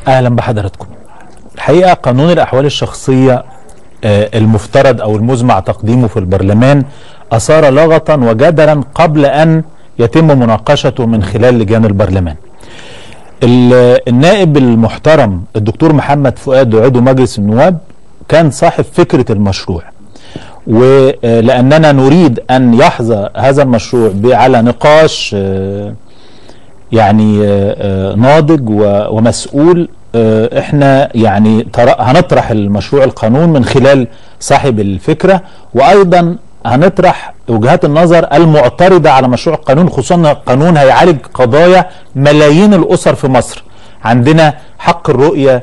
اهلا بحضراتكم الحقيقه قانون الاحوال الشخصيه آه، المفترض او المزمع تقديمه في البرلمان اثار لغطا وجدلا قبل ان يتم مناقشته من خلال لجان البرلمان ال- النائب المحترم الدكتور محمد فؤاد عضو مجلس النواب كان صاحب فكره المشروع ولاننا نريد ان يحظى هذا المشروع ب- على نقاش آه، يعني آه، آه، ناضج و- ومسؤول آه، احنا يعني تر- هنطرح المشروع القانون من خلال صاحب الفكره وايضا هنطرح وجهات النظر المعترضه على مشروع القانون خصوصا ان القانون هيعالج قضايا ملايين الاسر في مصر عندنا حق الرؤيه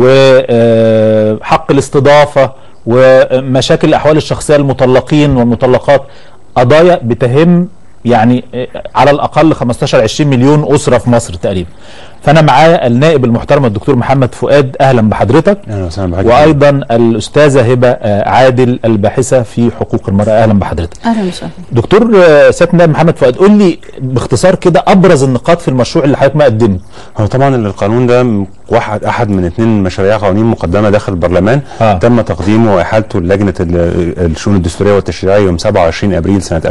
وحق الاستضافه ومشاكل الاحوال الشخصيه المطلقين والمطلقات قضايا بتهم يعني آه، على الاقل 15 20 مليون اسره في مصر تقريبا فانا معايا النائب المحترم الدكتور محمد فؤاد اهلا بحضرتك اهلا وسهلا بحضرتك وايضا الاستاذه هبه آه، عادل الباحثه في حقوق المراه اهلا بحضرتك اهلا وسهلا دكتور آه، سياده النائب محمد فؤاد قول لي باختصار كده ابرز النقاط في المشروع اللي حضرتك مقدمه هو طبعا القانون ده م- واحد احد من اثنين مشاريع قوانين مقدمه داخل البرلمان آه. تم تقديمه واحالته لجنه ال- الشؤون الدستوريه والتشريعيه يوم 27 ابريل سنه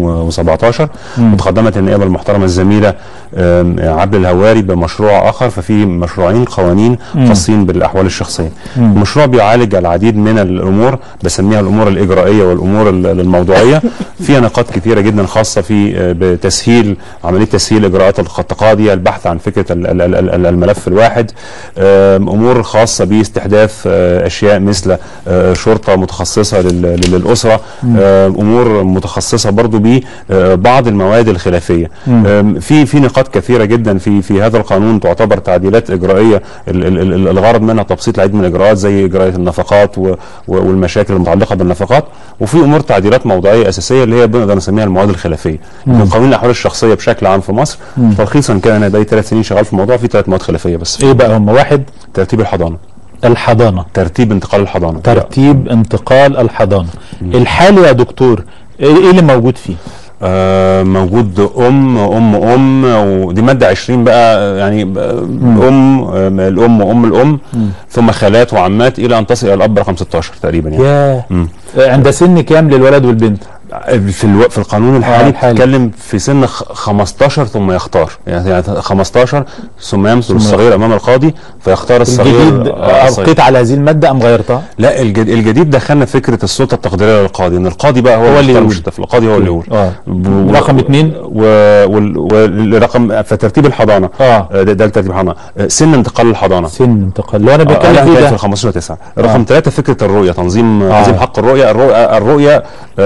2017 وتقدمت النائبه المحترمه الزميله آم، عبد الهواري بمشروع اخر ففي مشروعين قوانين خاصين بالاحوال الشخصيه المشروع بيعالج العديد من الامور بسميها الامور الاجرائيه والامور ال- الموضوعيه فيها نقاط كثيره جدا خاصه في آه، بتسهيل عمليه تسهيل اجراءات التقاضي البحث عن فكره ال- ال- ال- ال- الملف الواحد آم، امور خاصه باستحداث آه، اشياء مثل آه، شرطه متخصصه لل- لل- للاسره آم، امور متخصصه برضو ببعض المواد الخلافيه آم، في في نقاط كثيره جدا في في هذا القانون تعتبر تعديلات اجرائيه ال- ال- ال- الغرض منها تبسيط العديد من الاجراءات زي اجراء النفقات و- و- والمشاكل المتعلقه بالنفقات وفي امور تعديلات موضوعيه اساسيه اللي هي بنقدر نسميها المواد الخلافيه من قانون الاحوال الشخصيه بشكل عام في مصر تلخيصا كده انا بقالي ثلاث سنين شغال في الموضوع في ثلاث مواد خلافيه بس ايه بقى هم واحد ترتيب الحضانه الحضانه ترتيب انتقال الحضانه ترتيب انتقال الحضانه الحالي يا دكتور ايه إيه اللي موجود فيه آه، موجود ام ام ام ودي ماده 20 بقى يعني ب- ام آم، الام وام الام ثم خالات وعمات الى ان تصل الى الاب رقم 16 تقريبا يعني ياه مم. آه، عند سن كام للولد والبنت في الو... في القانون الحالي الحالي. بتتكلم في سن خ- 15 ثم يختار يعني يعني 15 ثم يمثل ثم الصغير امام القاضي فيختار الصغير الجديد آه، الصغير. ابقيت على هذه الماده ام غيرتها لا الجد... الجديد دخلنا فكره السلطه التقديريه للقاضي ان القاضي بقى هو, هو اللي يختار يقول. مش الطفل القاضي هو اللي يقول اه و- رقم اتنين و... وال... والرقم في ترتيب الحضانه اه آه، ده, ده ترتيب الحضانه آه، سن انتقال الحضانه سن انتقال اللي هو انا آه، بتكلم لا، فيه كانت في ده 15 9 رقم ثلاثة فكره الرؤيه تنظيم آه. تنظيم حق الرؤيه الرؤيه, الرؤية آه،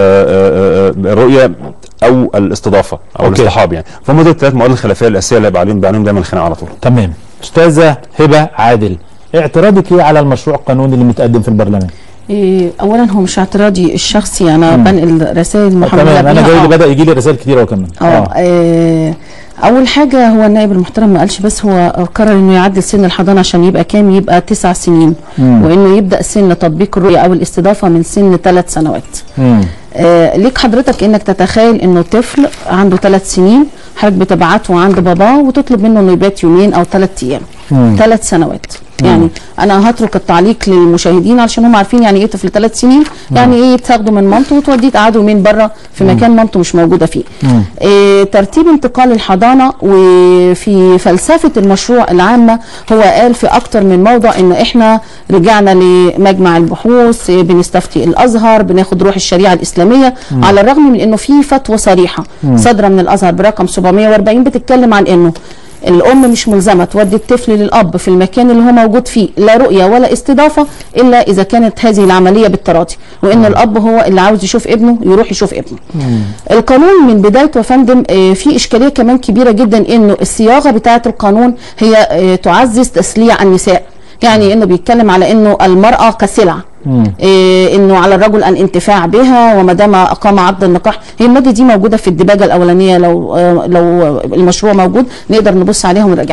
آه، آه، الرؤيه او الاستضافه او أوكي. الاصطحاب يعني فهم دول الثلاث مواد الخلافيه الاساسيه اللي هيبقى عليهم عليهم دايما خناقه على طول تمام استاذه هبه عادل اعتراضك ايه على المشروع القانوني اللي متقدم في البرلمان إيه اولا هو مش اعتراضي الشخصي انا بنقل رسائل محمد تمام انا جاي لي بدا يجي لي رسائل كتير اهو كمان اه إيه اول حاجه هو النائب المحترم ما قالش بس هو قرر انه يعدل سن الحضانه عشان يبقى كام يبقى تسع سنين مم. وانه يبدا سن تطبيق الرؤيه او الاستضافه من سن ثلاث سنوات مم. آه ليك حضرتك انك تتخيل انه طفل عنده ثلاث سنين حضرتك بتبعته عند باباه وتطلب منه انه يبات يومين او ثلاث ايام مم. ثلاث سنوات يعني انا هترك التعليق للمشاهدين علشان هم عارفين يعني ايه طفل ثلاث سنين يعني ايه تاخده من مامته وتوديه تقعده يومين بره في مكان مامته مش موجوده فيه مم. إيه ترتيب انتقال الحضانه وفي فلسفه المشروع العامه هو قال في اكتر من موضع ان احنا رجعنا لمجمع البحوث إيه بنستفتي الازهر بناخد روح الشريعه الاسلاميه على الرغم من انه في فتوى صريحه صادره من الازهر برقم 740 بتتكلم عن انه الام مش ملزمه تودي الطفل للاب في المكان اللي هو موجود فيه لا رؤيه ولا استضافه الا اذا كانت هذه العمليه بالتراضي وان الاب هو اللي عاوز يشوف ابنه يروح يشوف ابنه القانون من بدايته يا فندم آه، في اشكاليه كمان كبيره جدا انه الصياغه بتاعه القانون هي آه، تعزز تسليع النساء يعني انه بيتكلم على انه المراه كسلعه إيه انه على الرجل الانتفاع بها وما دام اقام عقد النكاح هي الماده دي موجوده في الدباجه الاولانيه لو آه لو المشروع موجود نقدر نبص عليها ونراجعها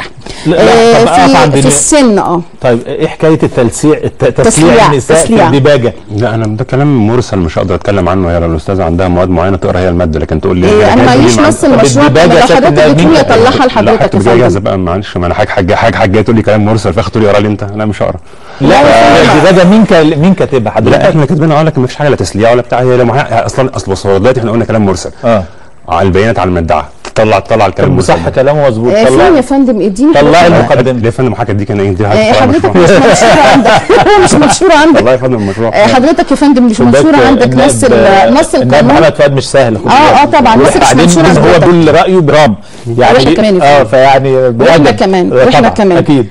لا، لا، طب أقف عند في, في ال- السن اه طيب ايه حكايه التلسيع الت- تسليع تسليع، النساء في تسليع. الديباجه لا انا ده كلام مرسل مش هقدر اتكلم عنه هي لو الاستاذه عندها مواد معينه تقرا هي الماده لكن تقول لي إيه، انا هي معيش تقول لي نص مع- المشروع الديباجة لو شكل حضرتك إنها بتقول مين اطلعها لا لحضرتك حتى يا جاهزه فندم بقى معلش ما انا حاجه حاجه حاجه حاجه تقول لي كلام مرسل فاخد تقول لي اقرا لي انت انا مش هقرا لا الديباجه مين كا- مين كاتبها لا حضرتك احنا كاتبينها اقول لك ما فيش حاجه لا تسليع ولا بتاع هي لو معاها اصلا اصل بص هو دلوقتي احنا قلنا كلام مرسل اه على البيانات على المدعى طلع طلع الكلام طب المرسل صح ده. كلامه مظبوط آه، فين يا طلع فندم اديني طلعي حضرتك. المقدمه ليه يا فندم حضرتك دي كان ايه دي آه، حضرتك حضرتك مش منشورة عندك مش منشورة عندك والله يا فندم المشروع آه، حضرتك يا فندم مش خد بالك منشورة عندك النائب- نص ال- نص النائب القانون محمد فؤاد مش سهل خد آه، آه، بالك. طبعاً، بس مش وبعدين منشورة هو حضرتك. بيقول رايه برام يعني وإحنا كمان يا اه فندم. فيعني واحنا بأدب. كمان آه، واحنا طبعاً، كمان اكيد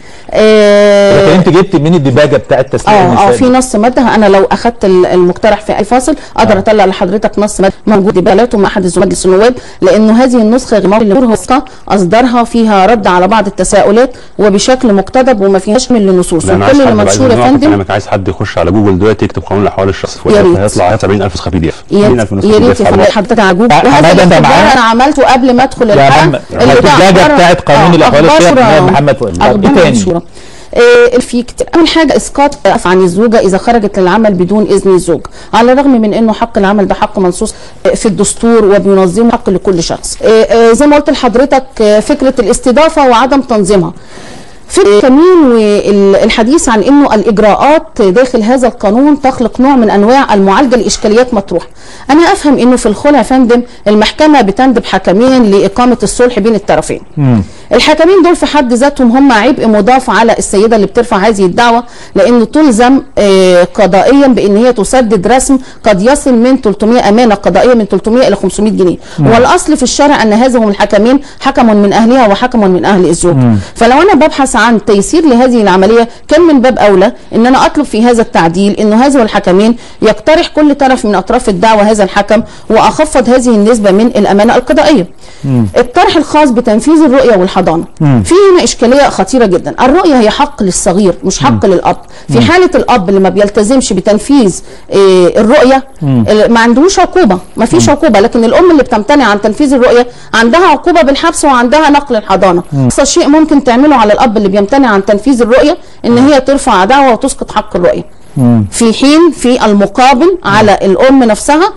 آه، لكن انت جبت من الديباجه بتاع التسليع اه اه النسائي في نص ماده انا لو اخدت ال- المقترح في اي فاصل اقدر اطلع لحضرتك نص ماده موجود بلاته مع احد زملاء مجلس النواب لانه هذه النسخه غير اللي مرهقه اصدرها فيها رد على بعض التساؤلات وبشكل مقتضب وما فيهاش من النصوص لا انا وكل عايز اللي حد منشور يا بعد فندم كلامك عايز حد يخش على جوجل دلوقتي يكتب قانون الاحوال الشخص يا ريت. هيطلع 70000 نسخه بي دي اف يا 70000 نسخه يا بي دي ريت اف يا فندم حضرتك على جوجل آه، وهذا حمادة، أنت الاختبار معايا؟ انا عملته قبل ما ادخل يا الحلقه محمد الديباجه بتاعت قانون الاحوال الشخصيه النائب محمد فؤاد طب ايه اخبار تاني منشوره آه، في كتير اول حاجه اسقاط العفو عن الزوجه اذا خرجت للعمل بدون اذن الزوج على الرغم من انه حق العمل ده حق منصوص آه، في الدستور وبينظمه حق لكل شخص آه، آه، زي ما قلت لحضرتك آه، فكره الاستضافه وعدم تنظيمها في الكمين والحديث عن انه الاجراءات داخل هذا القانون تخلق نوع من انواع المعالجه لاشكاليات مطروحه. انا افهم انه في الخلع يا فندم المحكمه بتندب حكمين لاقامه الصلح بين الطرفين. الحكمين دول في حد ذاتهم هم عبء مضاف على السيده اللي بترفع هذه الدعوه لانه تلزم آه، قضائيا بان هي تسدد رسم قد يصل من 300 امانه قضائيه من 300 الى 500 جنيه والاصل في الشرع ان هذا هم الحكمين حكم من اهلها وحكم من اهل الزوج فلو انا ببحث عن تيسير لهذه العمليه كان من باب اولى ان انا اطلب في هذا التعديل انه هذا الحكمين يقترح كل طرف من اطراف الدعوه هذا الحكم واخفض هذه النسبه من الامانه القضائيه الطرح الخاص بتنفيذ الرؤيه والحضانه في هنا اشكاليه خطيره جدا الرؤيه هي حق للصغير مش حق للاب في حاله الاب اللي ما بيلتزمش بتنفيذ آه، الرؤيه ال- ما عندهوش عقوبه ما فيش عقوبه لكن الام اللي بتمتنع عن تنفيذ الرؤيه عندها عقوبه بالحبس وعندها نقل الحضانه اقصى شيء ممكن تعمله على الاب اللي بيمتنع عن تنفيذ الرؤيه ان هي ترفع دعوه وتسقط حق الرؤيه في حين في المقابل على الام نفسها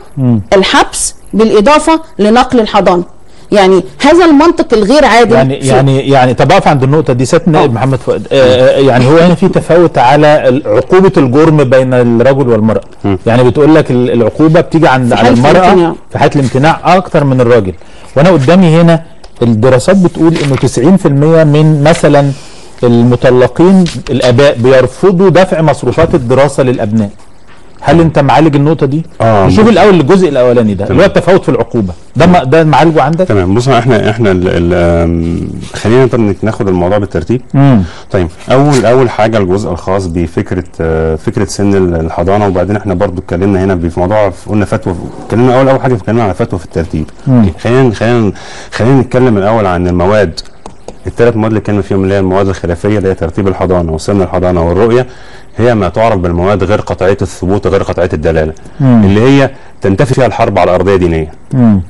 الحبس بالاضافه لنقل الحضانه يعني هذا المنطق الغير عادل يعني في- يعني يعني طب اقف عند النقطه دي سياده النائب محمد فؤاد آه، آه، يعني هو هنا في تفاوت على ال- عقوبه الجرم بين الرجل والمراه يعني بتقول لك ال- العقوبه بتيجي عند على حالة المراه الامتناع. في حاله الامتناع اكتر من الراجل وانا قدامي هنا الدراسات بتقول انه 90% من مثلا المطلقين الاباء بيرفضوا دفع مصروفات الدراسه للابناء هل انت معالج النقطه دي آه، نشوف بص. الاول الجزء الاولاني ده اللي هو التفاوت في العقوبه ده ما- ده معالجه عندك تمام بص احنا احنا ال ال آم، خلينا طب ناخد الموضوع بالترتيب امم طيب اول اول حاجه الجزء الخاص بفكره آه، فكره سن ال- الحضانه وبعدين احنا برضو اتكلمنا هنا في موضوع قلنا فتوى اتكلمنا اول اول حاجه اتكلمنا على فتوى في الترتيب خلينا خلينا خلينا نتكلم الاول عن المواد الثلاث مواد اللي كان فيهم اللي هي المواد الخلافيه اللي هي ترتيب الحضانه وسن الحضانه والرؤيه هي ما تعرف بالمواد غير قطعيه الثبوت غير قطعيه الدلاله اللي هي تنتفي فيها الحرب على ارضيه دينيه امم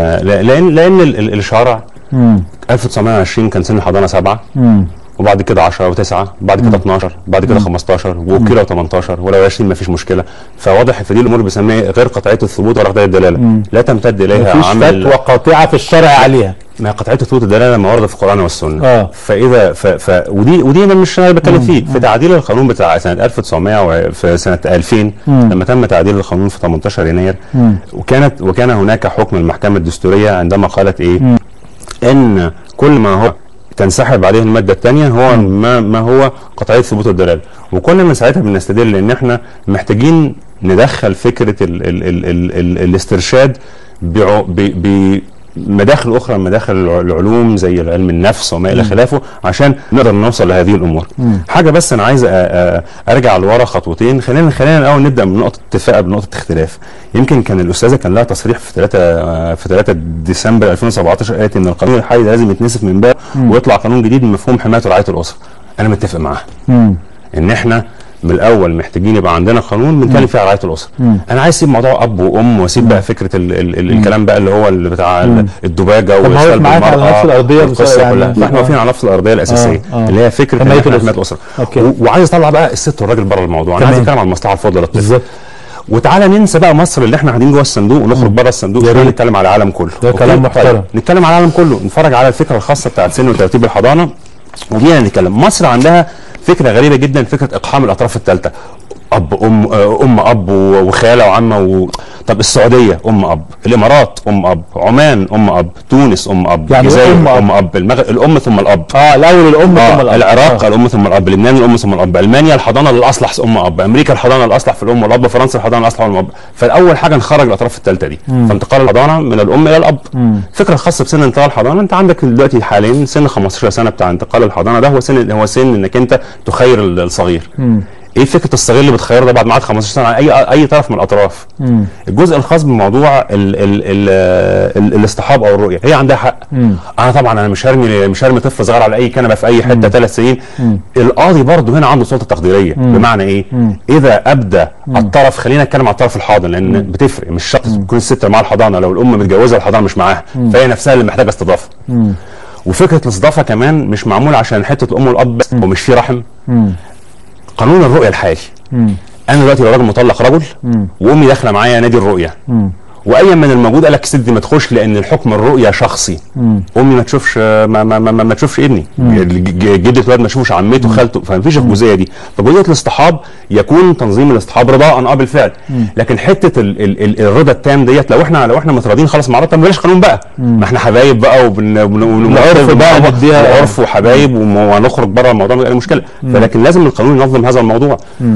فلان لان ال- ال- الشرع امم 1920 كان سن الحضانه سبعه امم وبعد كده 10 و9 بعد كده 12 بعد كده 15 وكيلو 18 ولو 20 ما فيش مشكله فواضح في دي الامور بنسميها غير قطعيه الثبوت ولا قطعيه الدلاله لا تمتد اليها مفيش عمل فتوى قاطعه في الشرع عليها ما قطعيه الثبوت الدلاله ما ورد في القران والسنه آه. فاذا ف ف ودي ودي انا مش انا بتكلم فيه في تعديل القانون بتاع سنه 1900 و- في سنه 2000 لما تم تعديل القانون في 18 يناير وكانت وكان هناك حكم المحكمه الدستوريه عندما قالت ايه ان كل ما هو تنسحب عليه الماده الثانيه هو ما ما هو قطعيه ثبوت الدلاله وكنا من ساعتها بنستدل ان احنا محتاجين ندخل فكره ال ال ال ال ال الاسترشاد بعو- ب- بمداخل اخرى من مداخل الع- العلوم زي علم النفس وما الى خلافه عشان نقدر نوصل لهذه الامور. حاجه بس انا عايز أ- أ- ارجع لورا خطوتين خلينا خلينا الاول نبدا من نقطه اتفاق بنقطه اختلاف. يمكن كان الاستاذه كان لها تصريح في 3 في 3 ديسمبر 2017 قالت ان القانون الحالي لازم يتنسف من باب ويطلع قانون جديد بمفهوم حمايه ورعايه الاسره. انا متفق معاها. امم ان احنا من الاول محتاجين يبقى عندنا قانون بنتكلم فيه على رعايه الاسره انا عايز اسيب موضوع اب وام واسيب بقى فكره ال ال ال الكلام بقى اللي هو اللي بتاع ال- الدباجه طب ما هو وسلب معاك على المرأة نفس الأرضية بس والقصه يعني- كلها فاحنا آه. واقفين على نفس الارضيه الاساسيه آه. اللي هي فكره حماية إن إحنا الأسرة. حمايه الاسره أوكي. و- وعايز اطلع بقى الست والراجل بره الموضوع انا عايز تمام. اتكلم عن المصلحه الفاضله للطفل بالظبط وتعالى ننسى بقى مصر اللي احنا قاعدين جوه الصندوق ونخرج بره الصندوق يا شويه ريت. نتكلم على العالم كله ده أوكي؟ كلام محترم. طيب، نتكلم على العالم كله نتفرج على الفكره الخاصه بتاعت سن وترتيب الحضانه وجينا نتكلم مصر عندها فكره غريبه جدا فكره اقحام الاطراف الثالثه اب ام آه، ام اب و- وخاله وعمه و... طب السعوديه ام اب الامارات ام اب عمان ام اب تونس ام اب يعني الجزائر أم أب. ام اب المغرب الام ثم الاب اه الاول الام ثم آه الاب العراق آه. الام ثم الاب لبنان الام ثم الاب المانيا الحضانه الاصلح ام اب امريكا الحضانه الاصلح في الام والاب فرنسا الحضانه الاصلح والام والاب فالاول حاجه نخرج الاطراف الثالثه دي فانتقال الحضانه من الام الى الاب الفكره الخاصه بسن انتقال الحضانه انت عندك دلوقتي حاليا سن 15 سنه بتاع انتقال الحضانه ده هو سن هو سن انك انت تخير ال- الصغير ايه فكره الصغير اللي بتخيره ده بعد ما عاد 15 سنه على اي اي طرف من الاطراف الجزء الخاص بموضوع ال ال ال ال الاصطحاب او الرؤيه هي عندها حق انا طبعا انا مش هرمي مش هرمي طفل صغير على اي كنبه في اي حته ثلاث سنين القاضي برضه هنا عنده سلطه تقديريه بمعنى ايه اذا ابدى الطرف خلينا نتكلم على الطرف الحاضن لان بتفرق مش شرط تكون الست اللي معاها الحضانه لو الام متجوزه والحضانه مش معاها فهي نفسها اللي محتاجه استضافه وفكره الاستضافه كمان مش معموله عشان حته الام والاب بس ومش في رحم قانون الرؤيه الحالي انا دلوقتي لو راجل مطلق رجل وامي داخله معايا نادي الرؤيه وايا من الموجود قال لك الست دي ما تخش لان الحكم الرؤيه شخصي امي ما تشوفش ما ما ما, ما, ما تشوفش ابني ج- جده الولد ما تشوفش عمته خالته فما فيش الجزئيه دي فجزئيه الاصطحاب يكون تنظيم الاصطحاب رضاء اه بالفعل لكن حته ال ال ال الرضا التام ديت لو احنا لو احنا متراضين خلاص مع بعض ما بلاش قانون بقى ما احنا حبايب بقى وبن وبن- وبن- العرف بقى وبن- نديها- العرف وحبايب وم- وهنخرج بره الموضوع ما مشكله فلكن لازم القانون ينظم هذا الموضوع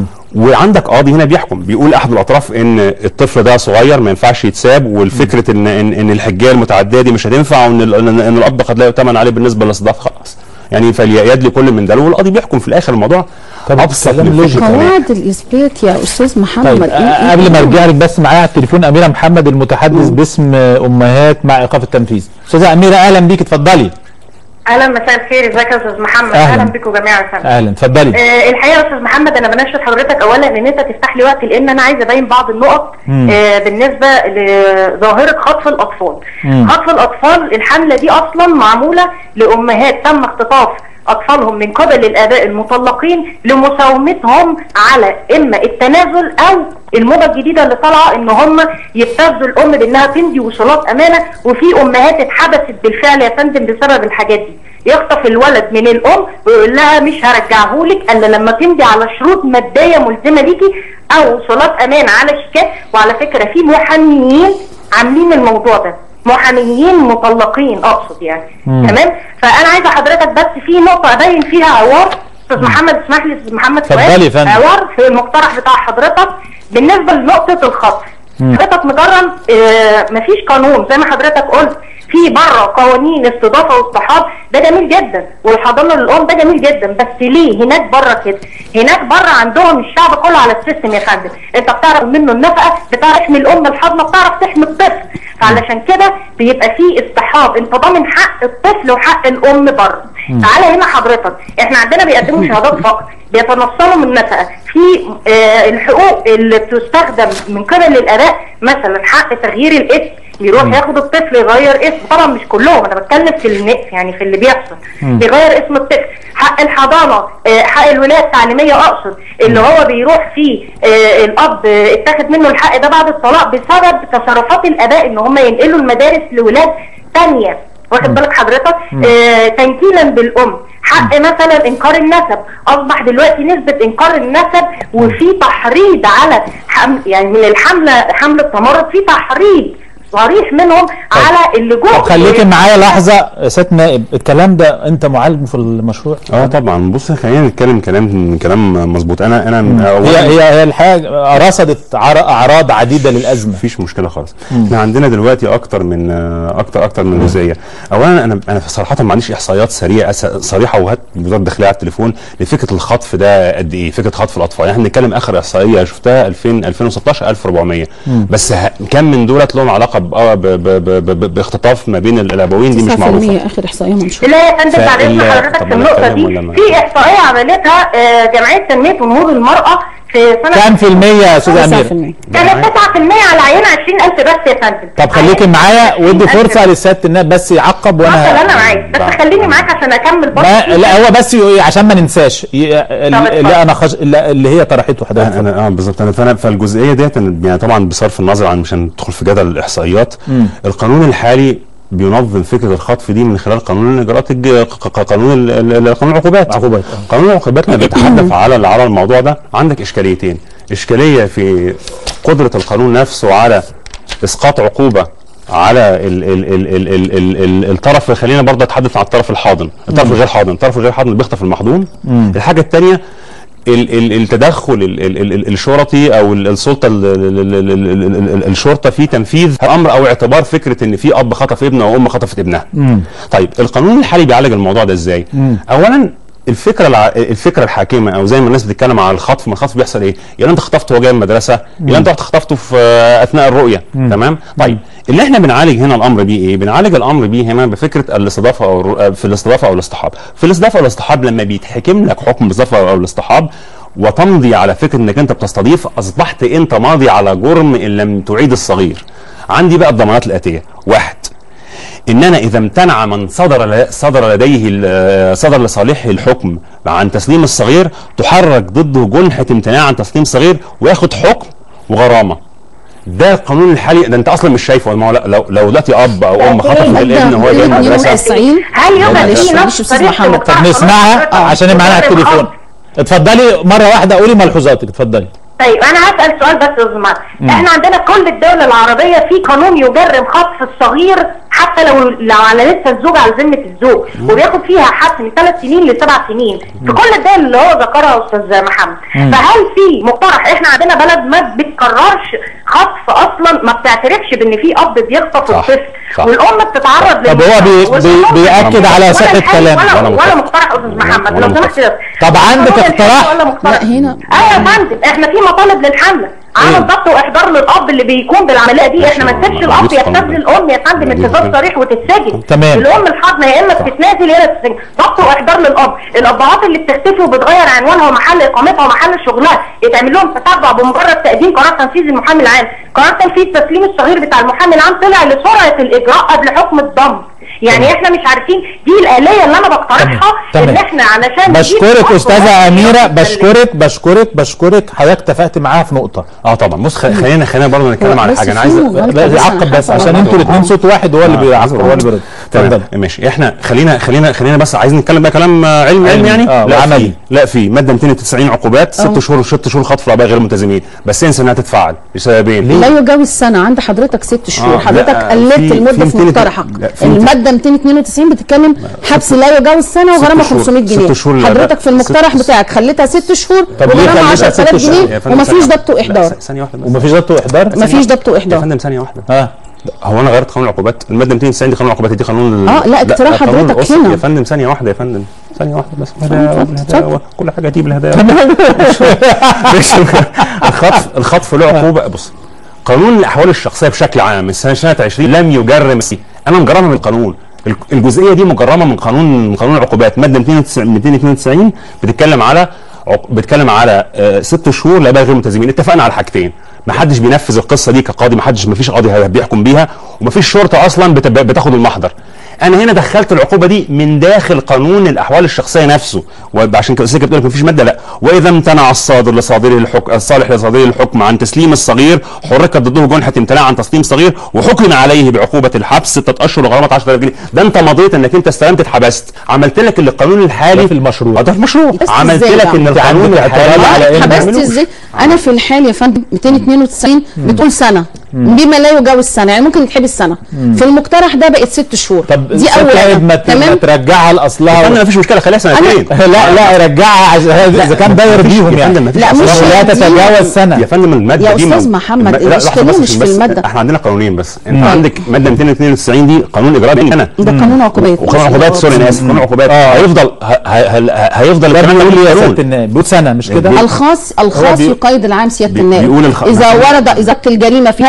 وعندك قاضي هنا بيحكم بيقول احد الاطراف ان الطفل ده صغير ما ينفعش يتساب والفكره ان ان, إن الحجيه المتعديه دي مش هتنفع وان ال- ان إن الاب قد لا يؤتمن عليه بالنسبه للاستضافه خلاص يعني فليدلي كل من ده والقاضي بيحكم في الاخر الموضوع طب ابسط كلام من لوجيك. فكرة كمان. قواعد الاثبات يا استاذ محمد طيب إيه- آه، إيه قبل ما هو؟ ارجع لك بس معايا على التليفون اميره محمد المتحدث باسم آه، امهات مع ايقاف التنفيذ استاذه اميره اهلا بيك اتفضلي اهلا مساء الخير ازيك يا استاذ محمد أهلاً. اهلا, بكم جميعا يا فندم اهلا اتفضلي آه الحقيقه يا استاذ محمد انا بناشد حضرتك اولا ان انت تفتح لي وقت لان انا عايزه ابين بعض النقط آه بالنسبه لظاهره خطف الاطفال مم. خطف الاطفال الحمله دي اصلا معموله لامهات تم اختطاف اطفالهم من قبل الاباء المطلقين لمساومتهم على اما التنازل او الموضه الجديده اللي طالعه ان هم يبتزوا الام بانها تمضي وصولات امانه وفي امهات اتحبست بالفعل يا فندم بسبب الحاجات دي يخطف الولد من الام ويقول لها مش هرجعهولك الا لما تمضي على شروط ماديه ملزمه ليكي او وصولات امان على شيكات وعلى فكره في محاميين عاملين الموضوع ده محاميين مطلقين اقصد يعني تمام فانا عايزه حضرتك بس في نقطه ابين فيها عوار استاذ محمد اسمح لي استاذ محمد اتفضلي فؤاد. يا فندم. عوار في المقترح بتاع حضرتك بالنسبه لنقطه الخطف حضرتك مجرد آه مفيش قانون زي ما حضرتك قلت في بره قوانين استضافه واصطحاب ده جميل جدا والحضانه للام ده جميل جدا بس ليه هناك بره كده هناك بره عندهم الشعب كله على السيستم يا فندم انت بتعرف منه النفقه بتعرف تحمي الام الحضنه بتعرف تحمي الطفل فعلشان كده بيبقى في اصطحاب انت ضامن حق الطفل وحق الام بره تعالى هنا حضرتك احنا عندنا بيقدموا شهادات فقط بيتنصلوا من النفقه في آه الحقوق اللي بتستخدم من قبل الاباء مثلا حق تغيير الاسم يروح ياخد الطفل يغير اسم طبعا مش كلهم انا بتكلم في النقص يعني في اللي بيحصل يغير اسم الطفل حق الحضانه آه حق الولايه التعليميه اقصد اللي هو بيروح فيه آه الاب آه، اتاخد منه الحق ده بعد الطلاق بسبب تصرفات الاباء ان هم ينقلوا المدارس لولاد تانية واخد بالك حضرتك آه تنكيلا بالام حق مثلا انكار النسب اصبح دلوقتي نسبه انكار النسب وفي تحريض على حمل يعني من الحمله حمل التمرد في تحريض صريح منهم على اللجوء طب خليكي معايا لحظه يا سياده نائب الكلام ده انت معالج في المشروع اه طبعا بص خلينا نتكلم كلام كلام مظبوط انا انا هي أولاً- هي هي الحاجه رصدت عر- اعراض عديده للازمه مفيش مشكله خالص احنا عندنا دلوقتي اكتر من آه، اكتر اكتر من جزئيه اولا انا انا صراحه ما عنديش احصائيات سريعه س- صريحه وهات وزاره الداخليه على التليفون لفكره الخطف ده قد ايه فكره خطف الاطفال يعني احنا بنتكلم اخر احصائيه شفتها 2000 2016 1400 بس ه- كم من دولت لهم علاقه علاقه ب- آه ب- ب- ب- ب- باختطاف ما بين الابوين دي مش 9% معروفه اخر احصائيه منشوره لا يا فندم بعد اذن فال- حضرتك طب في أنا النقطه أتكلم دي ولا ما- في احصائيه عملتها آه، جمعيه تنميه ونهوض المراه في سنه كام في المية يا استاذ امير 9% كانت 9% على عينه 20000 بس يا فندم طب خليكي معايا ودي 20,000 فرصه لسياده النائب بس يعقب اتفضل وانا انا معاك بس خليني معاك عشان اكمل برضه ما لا هو بس ي- عشان ما ننساش ي- اللي اتفضل. انا خش... اللي هي طرحته حضرتك انا انا اه بالظبط انا فانا فالجزئيه ديت أنا يعني طبعا بصرف النظر عن مش هندخل في جدل الاحصائيات القانون الحالي بينظم فكره الخطف دي من خلال قانون الاجراءات الج... ق- ق- قانون ال- ال- ال- قانون العقوبات عقوبات، قانون العقوبات لما بيتحدث على على الموضوع ده عندك اشكاليتين اشكاليه في قدره القانون نفسه على اسقاط عقوبه على ال ال ال ال ال ال ال الطرف خلينا برضه اتحدث عن الطرف الحاضن الطرف الغير حاضن الطرف الغير حاضن اللي بيخطف المحظوظ الحاجه الثانيه ال- ال- التدخل ال- ال- ال- ال- الشرطي او ال- السلطه ال- ال- ال- ال- ال- ال- ال- الشرطه في تنفيذ امر او اعتبار فكره ان في اب خطف ابنه او ام خطفت ابنها. طيب القانون الحالي بيعالج الموضوع ده ازاي؟ اولا الفكره الع... الفكره الحاكمه او زي ما الناس بتتكلم على الخطف ما الخطف بيحصل ايه؟ يعني انت خطفته وهو جاي من المدرسه يا انت رحت خطفته في آه، اثناء الرؤيه تمام؟ طيب اللي احنا بنعالج هنا الامر بيه ايه؟ بنعالج الامر بيه هنا بفكره الاستضافه او الر- آه، في الاستضافه او الاصطحاب. في الاستضافه او الاصطحاب لما بيتحكم لك حكم الاستضافه او الاصطحاب وتمضي على فكره انك انت بتستضيف اصبحت انت ماضي على جرم ان لم تعيد الصغير. عندي بقى الضمانات الاتيه، واحد ان انا اذا امتنع من صدر ل- صدر لديه ال- صدر لصالحه الحكم عن تسليم الصغير تحرك ضده جنحه امتناع عن تسليم الصغير وياخد حكم وغرامه ده القانون الحالي ده انت اصلا مش شايفه ما هو لا- لو لو دلوقتي اب او ام خطف الابن وهو جاي من يوم المدرسه 90 هل يوجد معلش، في معلش نص أستاذ طريق محمد. في طب مقترح نسمعها حضرتك؟ عشان معانا على مجرم التليفون خطف؟ اتفضلي مره واحده قولي ملحوظاتك اتفضلي طيب انا هسال سؤال بس يا استاذ معاذ. احنا عندنا كل الدول العربيه في قانون يجرم خطف الصغير حتى لو لو على لسه الزوج على ذمه الزوج وبياخد فيها حبس من ثلاث سنين لسبع سنين في كل الدول اللي هو ذكرها استاذ محمد فهل في مقترح احنا عندنا بلد ما بتكررش خطف اصلا ما بتعترفش بان في اب بيخطف صح، الطفل صح. والام بتتعرض طب هو بي- والأم بي- بيأكد على ولا صحة الحل كلامك. ولا, ولا ولا مقترح. مقترح استاذ محمد ولا لو سمحت مقترح. بس طب عندك ولا الحل اقتراح؟ ولا مقترح؟ لا، هنا- ايوه يا فندم احنا في مطالب للحمله عمل ضبط واحضار للاب اللي بيقوم بالعمليه دي احنا ما نسيبش الاب موجود في يبتز القانون. الام يا فندم موجود في اتفاق القانون. صريح وتتسجن تمام. الام الحاضنه يا اما بتتنازل يا اما بتتسجن ضبط واحضار للاب الابهات اللي بتختفي وبتغير عنوانها ومحل اقامتها ومحل شغلها يتعمل لهم تتبع بمجرد تقديم قرار تنفيذ المحامي العام قرار تنفيذ تسليم الصغير بتاع المحامي العام طلع لسرعه الاجراء قبل حكم الضم يعني احنا مش عارفين دي الاليه اللي انا بقترحها تمام. ان احنا علشان نجيب بشكرك خطوة استاذه واحدة اميره نتكلم. بشكرك بشكرك بشكرك حضرتك اتفقت معاها في نقطه اه طبعا بص خ- خلينا خلينا برضه نتكلم على بس حاجه انا في عايز غلطة بس بس يعقب بس حصل عشان غلطة. انتوا الاثنين صوت واحد هو اللي آه، بيعقب هو اللي بيرد تمام اتفضل ماشي احنا خلينا خلينا خلينا بس عايزين نتكلم بقى كلام آه، علمي علمي علمي، يعني آه، لا وعملي. في لا في ماده 290 عقوبات ست شهور ست شهور خطف الاباء غير الملتزمين بس انسى انها تتفعل لسببين لا يجاوز سنه عند حضرتك ست شهور آه، حضرتك لا، قللت في- المده في في 200 مقترحك لا، في الماده 292 بتتكلم حبس لا يجاوز سنه وغرامه ست شهور. 500 جنيه ست شهور لا، حضرتك في المقترح ست- بتاعك خليتها ست شهور طب ليه وغرامه خليتها 10000 ست شهور؟ جنيه يا فندم ومفيش ثانية ضبط واحدة. واحضار لا، ثانيه واحده بس ومفيش ضبط واحضار مفيش ضبط يا واحضار فندم ثانيه واحده اه هو انا غيرت قانون العقوبات الماده 290 دي قانون العقوبات دي قانون آه، لا، اقتراح قانون حضرتك الأسرة. هنا. يا فندم ثانيه واحده يا فندم ثانيه واحده بس بالهداوة، اتفضل. بالهداوة. كل حاجه دي بالهداوه ماشي. الخطف الخطف له عقوبه بص قانون الاحوال الشخصيه بشكل عام من سنه سنه 20 لم يجرم انا مجرمه من القانون ال- الجزئيه دي مجرمه من قانون من قانون العقوبات ماده 292 292 بتتكلم على عق- بتتكلم على آه، ست شهور لاباء غير ملتزمين اتفقنا على حاجتين ما حدش بينفذ القصه دي كقاضي ما حدش ما فيش قاضي هي- بيحكم بيها وما فيش شرطه اصلا بت- بتاخد المحضر انا هنا دخلت العقوبه دي من داخل قانون الاحوال الشخصيه نفسه وعشان كده السكه بتقول لك مفيش ماده لا واذا امتنع الصادر لصادره الحكم الصالح لصادره الحكم عن تسليم الصغير حركت ضده جنحه امتناع عن تسليم صغير وحكم عليه بعقوبه الحبس ستة اشهر وغرامه 10000 جنيه ده انت مضيت انك انت استلمت اتحبست عملت لك اللي القانون الحالي ده في المشروع. آه، ده في المشروع بس عملت إزاي لك بقى؟ ان أنت القانون عندك اعتراض الحالي على إيه؟ حبست عملوش. ازاي انا في الحال يا فندم 292 بتقول سنه بما لا يجاوز سنه يعني ممكن يتحبس سنه في المقترح ده بقت ست شهور طب دي اول طيب ما حاجة. ت- ما تمام ترجعها لاصلها انا و... مفيش مشكله خليها سنتين لا لا رجعها عشان اذا كان ده يرضيهم يا يعني فندم مفيش لا، أصل. مش وهو لا يرضيهم. تتجاوز سنه يا فندم الماده يا دي أستاذ مو- محمد، الم- لا، لحظة الإشكالية بس مش عشان في بس المادة. احنا عندنا قانونين بس انت عندك ماده 292 دي قانون اجراء بيننا ده قانون عقوبات وقانون عقوبات سوري انا اسف قانون عقوبات هيفضل ه- ه- ه- هيفضل ده الكلام ده بيقول يا بالقانون. سياده النائب بيقول سنه مش كده بي- الخاص الخاص بي- يقيد العام سياده بي- النائب بيقول الخ- اذا ورد اذا الجريمه في هذا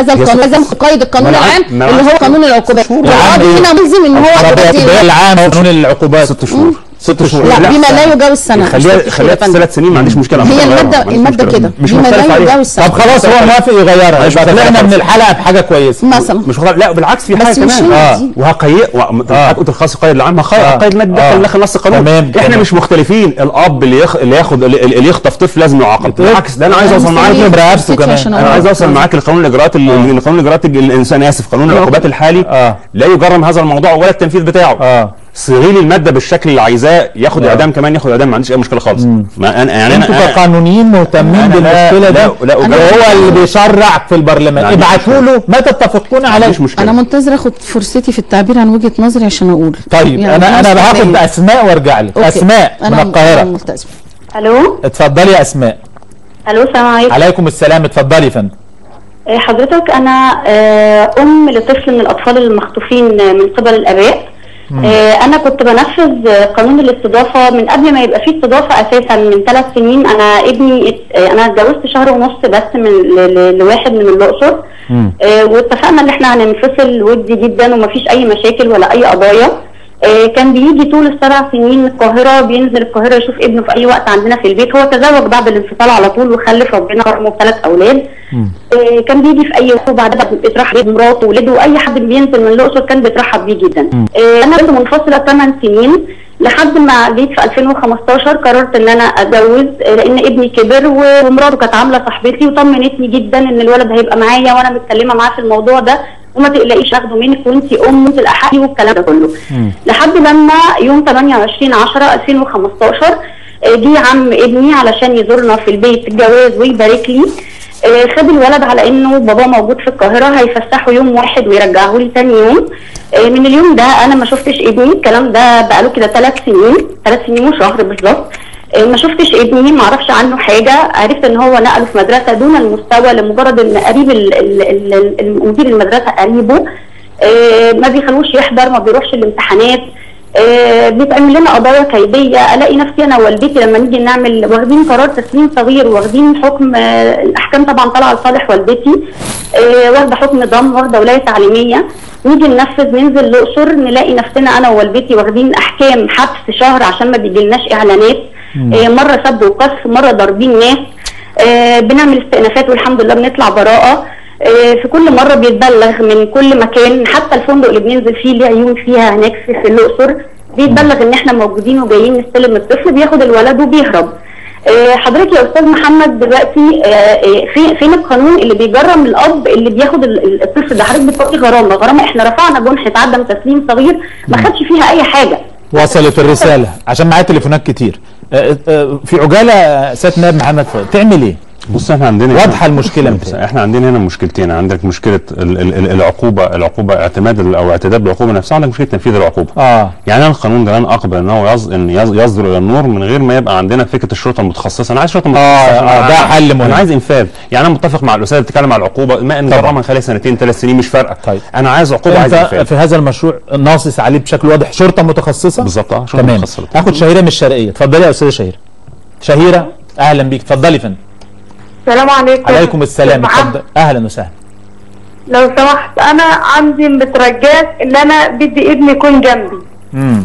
هذا القانون لازم قيد القانون ما أنا العام عارف- ما اللي هو عارف. قانون العقوبات العام القاضي إيه؟ هنا ملزم ان هو القضاء يقضي- العام هو قانون العقوبات ست شهور ست شهور لا بما لا يجاوز سنه مش خليها ست خليها شهور. ثلاث سنين ما عنديش مشكله هي ممكن أغيرها، الماده ما عنديش الماده مشكلة. كده مش بما مختلف لا عليها يجاوز سنه طب خلاص هو موافق يغيرها مش يبقى مختلف طلعنا من خالص. الحلقه بحاجه كويسه مثلا مش مختلف لا بالعكس في حاجه بس مش كمان هي اه دي. وهقيد آه. قلت الخاص قيد العام هقيد آه. هقيد ماده آه. دخل داخل نص القانون تمام، احنا تمام. مش مختلفين الاب اللي يخ... اللي ياخد اللي, اللي يخطف طفل لازم يعاقب بالعكس ده انا عايز اوصل معاك مستنيين برقبته كمان. عشان انا أقول. عايز اوصل معاك لقانون الاجراءات ال- قانون الاجراءات ال- الانسان اسف قانون العقوبات الحالي آه. لا يجرم هذا الموضوع ولا التنفيذ بتاعه اه صيغي لي الماده بالشكل اللي عايزاه ياخد اعدام كمان ياخد اعدام ما عنديش اي مشكله خالص ما انا يعني انتوا انا كقانونيين مهتمين أنا لا- بالمشكله لا- دي لا أجرب. وهو اللي بيشرع في البرلمان لا، عنديش ابعتوا له ما تتفقون ما عليه عنديش مشكله انا منتظره اخد فرصتي في التعبير عن وجهه نظري عشان اقول طيب يعني انا انا مستنية. هاخد اسماء وارجع لك أوكي. اسماء من أنا القاهره ملتزمه الو اتفضلي يا اسماء الو السلام عليكم عليكم السلام اتفضلي يا فندم آه، حضرتك انا آه، ام لطفل من الاطفال المخطوفين آه، من قبل الاباء آه، انا كنت بنفذ آه، قانون الاستضافه من قبل ما يبقى فيه استضافه اساسا من ثلاث سنين انا ابني ات- آه، انا اتجوزت شهر ونص بس من ل- ل- لواحد من الاقصر آه، واتفقنا ان احنا هننفصل ودي جدا ومفيش اي مشاكل ولا اي قضايا آه، كان بيجي طول السبع سنين القاهره بينزل القاهره يشوف ابنه في اي وقت عندنا في البيت هو تزوج بعد الانفصال على طول وخلف ربنا رحمه ثلاث اولاد آه، كان بيجي في اي وقت وبعدها بيترحب بمراته وولاده واي حد بينزل من الاقصر كان بيترحب بيه جدا آه، انا كنت منفصله 8 سنين لحد ما جيت في 2015 قررت ان انا اتجوز آه، لان ابني كبر و- ومراته كانت عامله صاحبتي وطمنتني جدا ان الولد هيبقى معايا وانا متكلمه معاه في الموضوع ده وما تقلقيش اخده منك وانت ام وانت الاحقي والكلام ده كله لحد لما يوم 28 10 2015 آه، جه عم ابني علشان يزورنا في البيت الجواز ويبارك لي آه، خد الولد على انه باباه موجود في القاهره هيفسحه يوم واحد ويرجعه لي تاني يوم آه، من اليوم ده انا ما شفتش ابني الكلام ده بقاله كده ثلاث سنين ثلاث سنين وشهر بالظبط آه، ما شفتش ابني ما اعرفش عنه حاجه عرفت ان هو نقله في مدرسه دون المستوى لمجرد ان قريب ال- ال- ال- ال- مدير المدرسه قريبه آه، ما بيخلوش يحضر ما بيروحش الامتحانات آه، بيتعمل لنا قضايا كيديه الاقي نفسي انا ووالدتي لما نيجي نعمل واخدين قرار تسليم صغير واخدين حكم آه، الاحكام طبعا طالعه لصالح والدتي آه، واخده حكم ضم واخده ولايه تعليميه نيجي ننفذ ننزل الاقصر نلاقي نفسنا انا ووالدتي واخدين احكام حبس شهر عشان ما بيجيلناش اعلانات آه، مره سب وقذف مره ضاربين ناس آه، بنعمل استئنافات والحمد لله بنطلع براءه آه، في كل مره بيتبلغ من كل مكان حتى الفندق اللي بننزل فيه ليه عيون فيها هناك في, في الاقصر بيتبلغ ان احنا موجودين وجايين نستلم الطفل بياخد الولد وبيهرب آه، حضرتك يا استاذ محمد دلوقتي آه، آه، في فين القانون اللي بيجرم الاب اللي بياخد ال- ال- الطفل ده حضرتك بتحطي غرامه غرامه احنا رفعنا جنحه عدم تسليم صغير ما خدش فيها اي حاجه وصلت الرساله عشان معايا تليفونات كتير آه، آه، في عجاله آه، سياده نائب محمد فؤاد تعمل ايه؟ بص احنا عندنا واضحه المشكله بص، متهيألي. احنا عندنا هنا مشكلتين عندك مشكله ال- ال- ال- العقوبه العقوبه اعتماد ال- او اعتداد بالعقوبه نفسها عندك مشكله تنفيذ العقوبه اه يعني انا القانون ده لن اقبل ان هو يص... ان يص- يصدر الى النور من غير ما يبقى عندنا فكره الشرطه المتخصصه انا عايز شرطه متخصصه عشان آه، أنا- ده حل مهم. انا عايز انفاذ يعني انا متفق مع الاستاذ اللي بيتكلم على العقوبه ما ان طبعا. جرمها خلال سنتين ثلاث سنين مش فارقه طيب. انا عايز عقوبه عايز انت انفاذ في هذا المشروع ناصص عليه بشكل واضح شرطه متخصصه بالظبط اه شرطه تمام متخصصه هاخد شهيره من الشرقيه اتفضلي يا استاذه شهيره شهيره اهلا بيك اتفضلي يا فندم السلام عليكم عليكم السلام محمد، اتفضل اهلا وسهلا لو سمحت انا عندي مترجاك ان انا بدي ابني يكون جنبي امم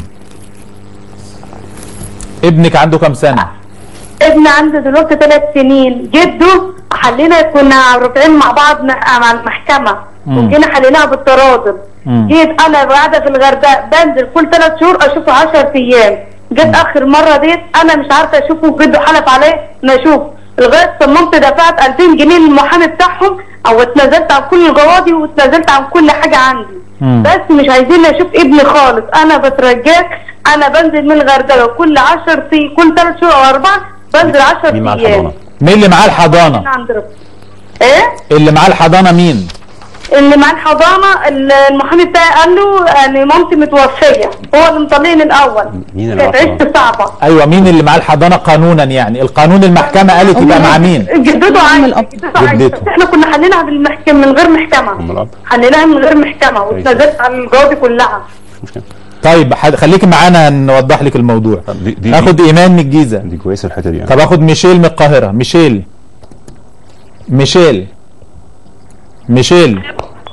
ابنك عنده كام سنه ابني عنده دلوقتي ثلاث سنين جده حلينا كنا رافعين مع بعض مع مع المحكمه وجينا حليناها بالتراضي مم. جيت انا قاعده في الغردقه بنزل كل ثلاث شهور اشوفه 10 ايام جيت اخر مره ديت انا مش عارفه اشوفه جده حلف عليه ما اشوف لغايه صممت دفعت 2000 جنيه للمحامي بتاعهم او اتنازلت عن كل القواضي واتنازلت عن كل حاجه عندي مم. بس مش عايزين اشوف ابني خالص انا بترجاك انا بنزل من الغردقه كل 10 سي كل 3 شهور او اربعه بنزل 10 مين مع ايام الحضانه مين اللي معاه الحضانه من عند ربنا ايه اللي معاه الحضانه مين اللي مع الحضانه ال- المحامي بتاعي قال له ان مامتي متوفيه هو اللي مطلقني الاول مين اللي كانت معاه عيشتي صعبه ايوه مين اللي معاه الحضانه قانونا يعني القانون المحكمه قالت يبقى مع مين جدته عايشه الأب. جدته عايشه جدته. بس احنا كنا حليناها بالمحكمه من غير محكمه ام الاب حليناها من غير محكمه واتنازلت عن القواضي كلها مش مشكله طيب حد- خليكي معانا نوضح لك الموضوع دي دي, اخد دي, ايمان من الجيزه دي كويسه الحته دي يعني. طب اخد ميشيل من القاهره ميشيل ميشيل ميشيل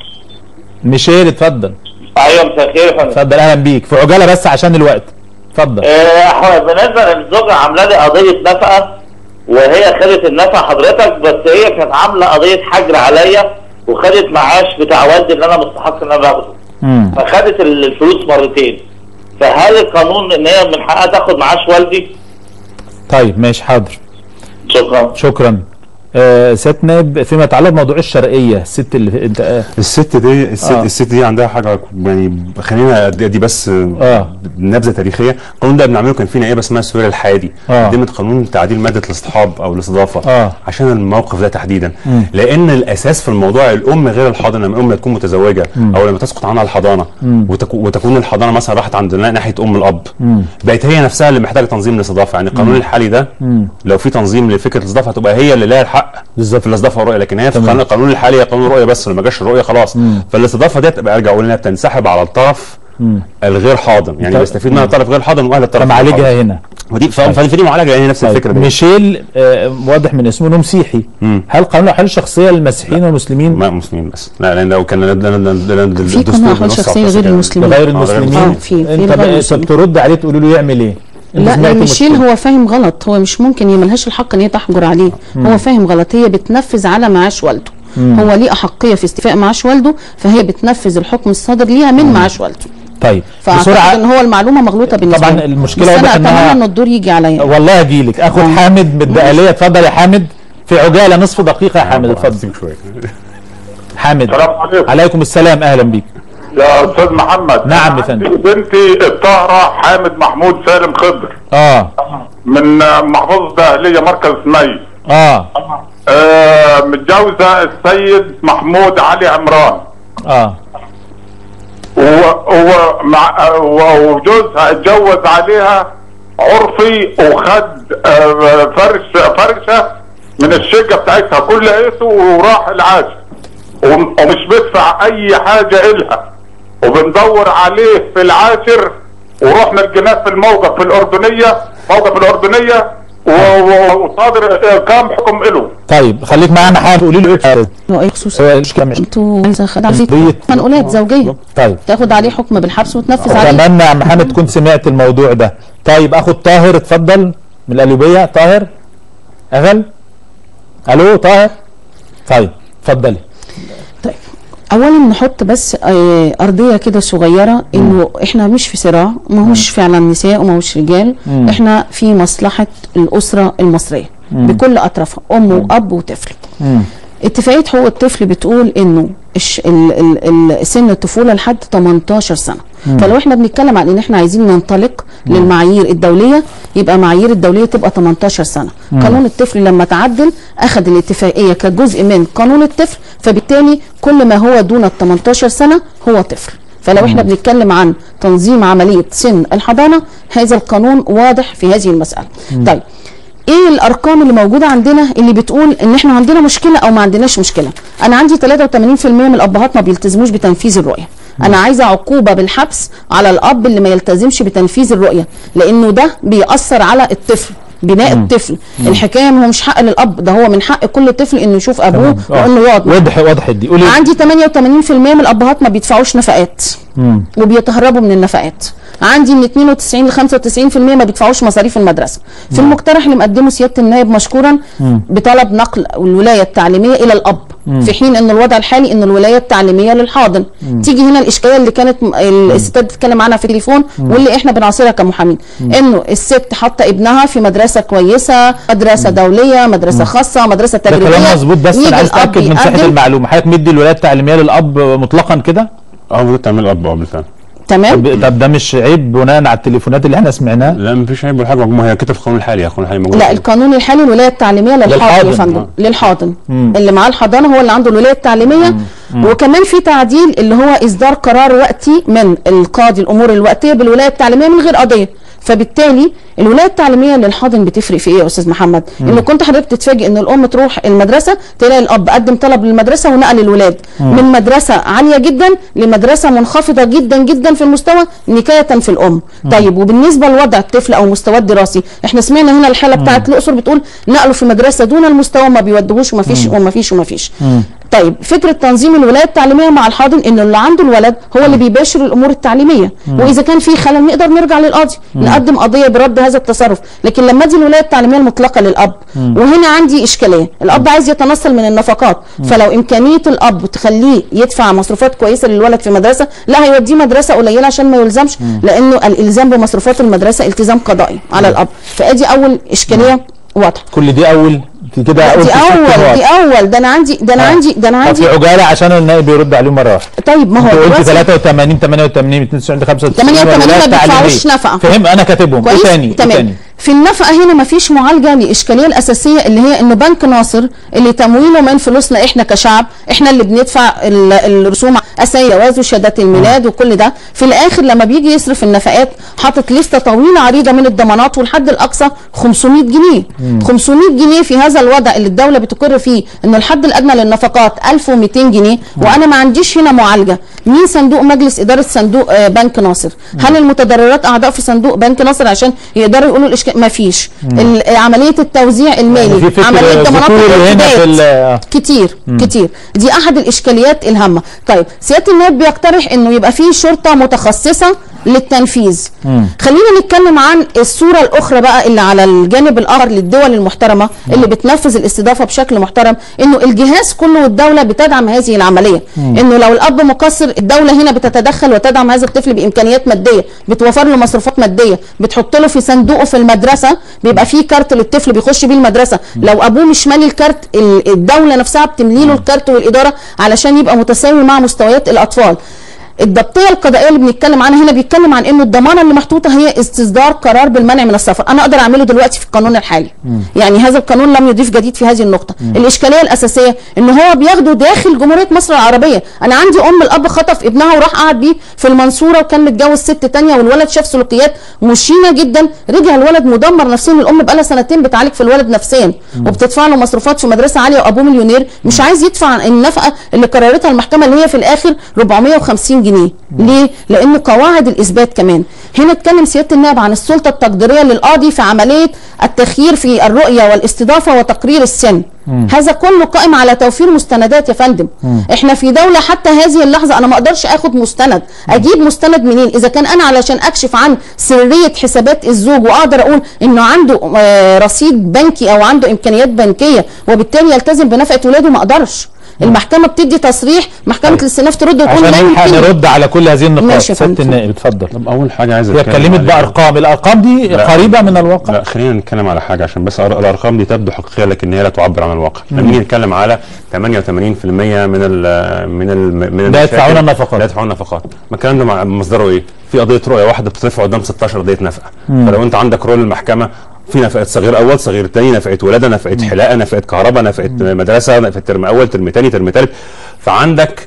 ميشيل اتفضل ايوه مساء الخير يا فندم اتفضل اهلا بيك في عجاله بس عشان الوقت اتفضل آه، بالنسبه للزوجه عامله لي قضيه نفقه وهي خدت النفقه حضرتك بس هي كانت عامله قضيه حجر عليا وخدت معاش بتاع والدي اللي انا مستحق ان انا باخده مم. فخدت الفلوس مرتين فهل القانون ان هي من حقها تاخد معاش والدي؟ طيب ماشي حاضر شكرا شكرا آه سيادة نائب فيما يتعلق بموضوع الشرقيه الست اللي انت آه الست دي الست, آه. آه. الست دي عندها حاجه يعني خلينا ادي أدي بس آه. آه. نبذه تاريخيه القانون ده بنعمله كان في نائبه اسمها سوريا الحادي آه. قدمت قانون تعديل ماده الاصطحاب او الاستضافه آه. عشان الموقف ده تحديدا مم. لان الاساس في الموضوع الام غير الحاضنه لما الام تكون متزوجه او لما تسقط عنها الحضانه وتكو وتكون الحضانه مثلا راحت عند ناحيه ام الاب بقت هي نفسها اللي محتاجه تنظيم الاستضافه يعني القانون الحالي ده لو في تنظيم لفكره الاستضافه هتبقى هي اللي لها الحق بالظبط في الاستضافه والرؤيه لكن هي في تمام. القانون- القانون الحالي هي قانون الرؤيه بس لما جاش الرؤيه خلاص فالاستضافه دي تبقى ارجع اقول انها بتنسحب على الطرف الغير حاضن يعني طب- بيستفيد منها الطرف غير حاضن واهل الطرف الحاضن. فمعالجها هنا ودي ف- فدي معالجه هي نفس الفكره دي ميشيل آه واضح من اسمه انه مسيحي مم. هل قانون الاحوال الشخصيه للمسيحيين والمسلمين ما مسلمين بس لا لان لو كان لان- لان- لان- لان في الدستور قانون احوال بينص على شخصيه غير التصريح. المسلمين لغير آه، المسلمين آه، في- في انت لغير بقى- المسلمين. طب ترد عليه تقول له يعمل ايه؟ أنت لا سمعت ميشيل المشكلة. هو فاهم غلط هو مش ممكن هي ملهاش الحق ان هي تحجر عليه هو فاهم غلط هي بتنفذ على معاش والده هو ليه احقيه في استيفاء معاش والده فهي بتنفذ الحكم الصادر ليها من معاش والده طيب فاعتقد ان بسرعه هو المعلومه مغلوطه بالنسبه طبعاً له. المشكلة بس واضح انا إنها- اتمنى ان الدور يجي عليا والله اجيلك اخد حامد من الدقاليه اتفضل يا حامد في عجاله نصف دقيقه يا حامد اتفضل هسيبك شويه حامد السلام عليكم عليكم السلام اهلا بيك يا استاذ محمد نعم أنا يا فندم. عندي بنتي الطاهره حامد محمود سالم خضر اه من محافظه اهليه مركز مي اه آه متجوزه السيد محمود علي عمران اه و- و- مع و- وجوزها اتجوز عليها عرفي وخد آه، فرش فرشه من الشقه بتاعتها كل قيسه وراح العاشر وم- ومش بيدفع اي حاجه الها وبندور عليه في العاشر ورحنا لقيناه في الموقف في الاردنيه موقف الاردنيه و- و- وصادر آه، كام حكم له طيب خليك معانا حامد قولي له ايه هو ايه خصوص هو المشكله مش انتوا عايزه خد عليه قضية- منقولات زوجيه طيب تاخد عليه حكم بالحبس وتنفذ عليه اتمنى يا عم حامد تكون سمعت الموضوع ده طيب اخد طاهر اتفضل من القليوبيه طاهر اغل الو طاهر طيب اتفضلي طيب اولا نحط بس آه، ارضيه كده صغيره انه احنا مش في صراع ما هوش فعلا نساء وما هوش رجال احنا في مصلحه الاسره المصريه بكل اطرافها ام واب وطفل اتفاقيه حقوق الطفل بتقول انه الش- ال- ال- ال- سن الطفوله لحد 18 سنه فلو احنا بنتكلم عن ان احنا عايزين ننطلق للمعايير الدوليه يبقى معايير الدوليه تبقى 18 سنه قانون الطفل لما تعدل اخذ الاتفاقيه كجزء من قانون الطفل فبالتالي كل ما هو دون ال 18 سنه هو طفل فلو احنا بنتكلم عن تنظيم عمليه سن الحضانه هذا القانون واضح في هذه المساله طيب ايه الارقام اللي موجوده عندنا اللي بتقول ان احنا عندنا مشكله او ما عندناش مشكله انا عندي 83% من الابهات ما بيلتزموش بتنفيذ الرؤيه انا عايزه عقوبه بالحبس على الاب اللي ما يلتزمش بتنفيذ الرؤيه لانه ده بيأثر على الطفل بناء الطفل الحكايه ما هو مش حق للاب ده هو من حق كل طفل انه يشوف ابوه تمام. آه. وانه يقعد معاه. وضح وضحت دي قولي عندي 88% من الابهات ما بيدفعوش نفقات وبيتهربوا من النفقات عندي من 92 ل 95% ما بيدفعوش مصاريف المدرسه في المقترح اللي مقدمه سياده النائب مشكورا بطلب نقل الولايه التعليميه الى الاب في حين ان الوضع الحالي ان الولايه التعليميه للحاضن تيجي هنا الاشكاليه اللي كانت م- الستات بتتكلم عنها في التليفون واللي احنا بنعاصرها كمحامين انه الست حاطه ابنها في مدرسه كويسه مدرسه دوليه مدرسه خاصه مدرسه ده تجريبيه كلام مظبوط بس يجي انا عايز الأب اتاكد من صحه يقدم- المعلومه حضرتك مدي الولايه التعليميه للاب مطلقا كده اه المفروض تعمل اب اه بالفعل تمام طب طب ده مش عيب بناء على التليفونات اللي احنا سمعناها لا مفيش عيب ولا حاجه ما هي كده في القانون الحالي القانون الحالي موجود لا القانون الحالي الولايه التعليميه للحاضن يا للحاضن، فندم آه. للحاضن اللي معاه الحضانه هو اللي عنده الولايه التعليميه وكمان في تعديل اللي هو اصدار قرار وقتي من القاضي الامور الوقتيه بالولايه التعليميه من غير قضيه فبالتالي الولايه التعليميه للحاضن بتفرق في ايه يا استاذ محمد؟ ان كنت حضرتك تتفاجئ ان الام تروح المدرسه تلاقي الاب قدم طلب للمدرسه ونقل الولاد من مدرسه عاليه جدا لمدرسه منخفضه جدا جدا في المستوى نكايه في الام. طيب وبالنسبه لوضع الطفل او مستواه الدراسي احنا سمعنا هنا الحاله بتاعت الاقصر بتقول نقله في مدرسه دون المستوى ما بيودهوش وما فيش وما فيش وما فيش. طيب فكره تنظيم الولايه التعليميه مع الحاضن انه اللي عنده الولد هو اللي بيباشر الامور التعليميه واذا كان في خلل نقدر نرجع للقاضي نقدم قضيه برد هذا التصرف لكن لما ادي الولايه التعليميه المطلقه للاب وهنا عندي اشكاليه الاب عايز يتنصل من النفقات فلو امكانيه الاب تخليه يدفع مصروفات كويسه للولد في مدرسه لا هيوديه مدرسه قليله عشان ما يلزمش لانه الالزام بمصروفات المدرسه التزام قضائي على الاب فادي اول اشكاليه واضحه كل دي اول دي كده لا، اول دي اول دي اول ده انا عندي ده انا عندي ده انا طب عندي في عجاله عشان النائب يرد عليهم مره واحده طيب ما هو انت قلت دلوقتي 83 88 92 95 88 ما ولايات بيدفعوش تعليمية. نفقة. فهم انا كاتبهم ايه كويس تاني ايه تمام تاني في النفقه هنا مفيش معالجه للاشكاليه الاساسيه اللي هي انه بنك ناصر اللي تمويله من فلوسنا احنا كشعب احنا اللي بندفع ال- الرسوم اساس جواز وشهادات الميلاد وكل ده في الاخر لما بيجي يصرف النفقات حاطط لسته طويله عريضه من الضمانات والحد الاقصى 500 جنيه 500 جنيه في هذا الوضع اللي الدوله بتقر فيه ان الحد الادنى للنفقات 1200 جنيه وانا ما عنديش هنا معالجه مين صندوق مجلس اداره صندوق آه، بنك ناصر هل المتضررات اعضاء في صندوق بنك ناصر عشان يقدروا يقولوا الاشكال ما فيش ال- عمليه التوزيع المالي في فكر عمليه ضمانات ذكوري هنا في ال- الارتداد آه. كتير كتير دي احد الاشكاليات الهامه طيب سياده النائب بيقترح انه يبقى في شرطه متخصصه للتنفيذ خلينا نتكلم عن الصوره الاخرى بقى اللي على الجانب الاخر للدول المحترمه اللي بتنفذ الاستضافه بشكل محترم انه الجهاز كله والدوله بتدعم هذه العمليه انه لو الاب مقصر الدوله هنا بتتدخل وتدعم هذا الطفل بامكانيات ماديه بتوفر له مصروفات ماديه بتحط له في صندوقه في المدرسه بيبقى فيه كارت للطفل بيخش بيه المدرسه لو ابوه مش مالي الكارت ال- الدوله نفسها بتملي له الكارت والاداره علشان يبقى متساوي مع مستويات الاطفال الضبطيه القضائيه اللي بنتكلم عنها هنا بيتكلم عن انه الضمانه اللي محطوطه هي استصدار قرار بالمنع من السفر انا اقدر اعمله دلوقتي في القانون الحالي يعني هذا القانون لم يضيف جديد في هذه النقطه الاشكاليه الاساسيه ان هو بياخده داخل جمهوريه مصر العربيه انا عندي ام الاب خطف ابنها وراح قعد بيه في المنصوره وكان متجوز ست تانية والولد شاف سلوكيات مشينه جدا رجع الولد مدمر نفسيا الام بقالها سنتين بتعالج في الولد نفسيا وبتدفع له مصروفات في مدرسه عاليه وابوه مليونير مش عايز يدفع النفقه اللي قررتها المحكمه اللي هي في الاخر 450 جنيه ليه لان قواعد الاثبات كمان هنا اتكلم سياده النائب عن السلطه التقديريه للقاضي في عمليه التخيير في الرؤيه والاستضافه وتقرير السن هذا كله قائم على توفير مستندات يا فندم احنا في دوله حتى هذه اللحظه انا ما اقدرش اخد مستند اجيب مستند منين اذا كان انا علشان اكشف عن سريه حسابات الزوج واقدر اقول انه عنده آه، رصيد بنكي او عنده امكانيات بنكيه وبالتالي يلتزم بنفقه ولاده ما اقدرش المحكمه بتدي تصريح محكمه الاستئناف ترد وتقول عشان لا نلحق يمكن نرد على كل هذه النقاط ماشي يا سياده فندم. النائب اتفضل طب اول حاجه عايز هي أتكلم اتكلمت عليها- بارقام الارقام دي لا. قريبه من الواقع لا خلينا نتكلم على حاجه عشان بس أر- الارقام دي تبدو حقيقيه لكن هي لا تعبر عن الواقع لما نيجي نتكلم على 88% من ال من ال من لا يدفعون المشاكل- النفقات. لا يدفعون النفقات ما الكلام ده مع- مصدره ايه في قضيه رؤيه واحده بتترفع قدام 16 قضيه نفقه فلو انت عندك رول المحكمه في نفقه صغير اول صغير تاني نفقه ولاده نفقه حلاقه نفقه كهرباء نفقه مدرسه نفقه ترم اول ترم تاني ترم تالت فعندك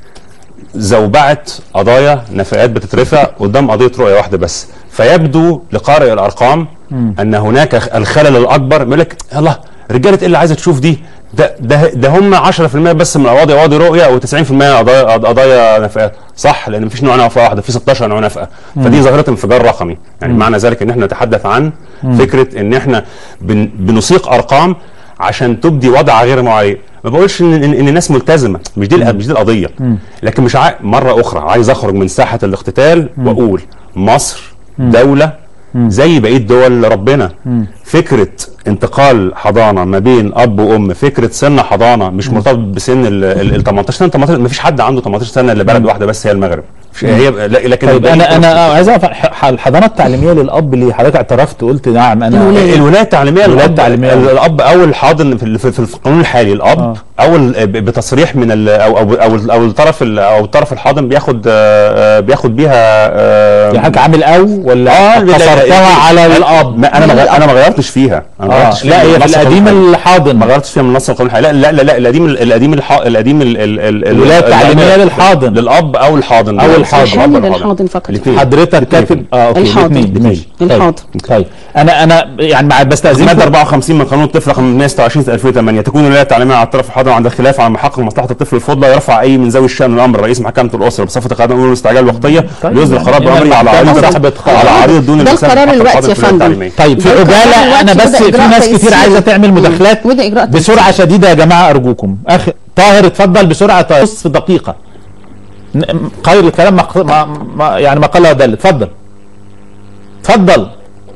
زوبعه قضايا نفقات بتترفع قدام قضيه رؤيه واحده بس فيبدو لقارئ الارقام ان هناك الخلل الاكبر يقول لك يلا رجاله ايه اللي عايزه تشوف دي ده ده ده هم 10% بس من القواضي قواضي رؤيه و90% قضايا قضايا نفقات صح لان مفيش نوع نفقه واحده في 16 نوع نفقه فدي ظاهره انفجار رقمي يعني معنى ذلك ان احنا نتحدث عن فكره ان احنا بن بنسيق ارقام عشان تبدي وضع غير معين ما بقولش ان ان, إن الناس ملتزمه مش دي الق- مش دي القضيه لكن مش عاي... مره اخرى عايز اخرج من ساحه الاقتتال واقول مصر دوله زي بقيه دول ربنا فكره انتقال حضانه ما بين اب وام فكره سن حضانه مش مرتبط بسن ال ال- ال 18 سنه 18 ما فيش حد عنده 18 سنه الا بلد واحده بس هي المغرب مش- هي لا- لكن طيب الباقي انا كله انا عايز اعرف ح- الحضانه التعليميه للاب اللي حضرتك اعترفت قلت نعم انا الولاية. الولايه التعليميه الولاية الاب التعليمية. ال- الاب او الحاضن في ال- في في القانون الحالي الاب آه. او ال- ب- بتصريح من ال- او او او, او الطرف ال- او الطرف الحاضن بياخد آه، آه، بياخد بيها آه، يعني حضرتك عامل او ولا اه لا- لا- قصرتها لا- على لا- الاب ما انا ما غير- انا ما غيرتش فيها انا ما اه غيرتش لا فيها هي من في نص القديم القانون الحالي. الحاضن ما غيرتش فيها من نص القانون الحالي لا لا لا القديم القديم الح- القديم ال- ال- ال- ال- الولاية التعليمية ال- للحاضن. للاب او الحاضن أو الحاضن. حامل الأب أو الحاضن فقط. الاثنين. حضرتك كاتب اه اوكي الحاضن. الاثنين ماشي طيب. الحاضن. طيب انا انا يعني مع بستاذنكم ماده 54 من قانون الطفل رقم 126 2008 تكون الولايه التعليميه على الطرف الحاضر عند الخلاف عن محقق مصلحه الطفل الفضلى يرفع اي من ذوي الشان الامر رئيس محكمه الاسره بصفه قانون الامور الاستعجال الوقتيه طيب، ليصدر يعني قرار هنا بامره على المحكمة عريض صاحبة قرار. على عريض دون ده المساس القرار محقق الوقت الحاضر يا في الولاية فندم. التعليمية. طيب في ده القرار عجاله انا دلوقتي بس بدأ في إجراء ناس كتير تيسير. عايزه تعمل مم. مداخلات وده إجراء تيسير. بسرعه شديده يا جماعه ارجوكم اخر طاهر اتفضل بسرعه طاهر نص دقيقه ن- خير الكلام ما ما ما- يعني ما قال دل اتفضل اتفضل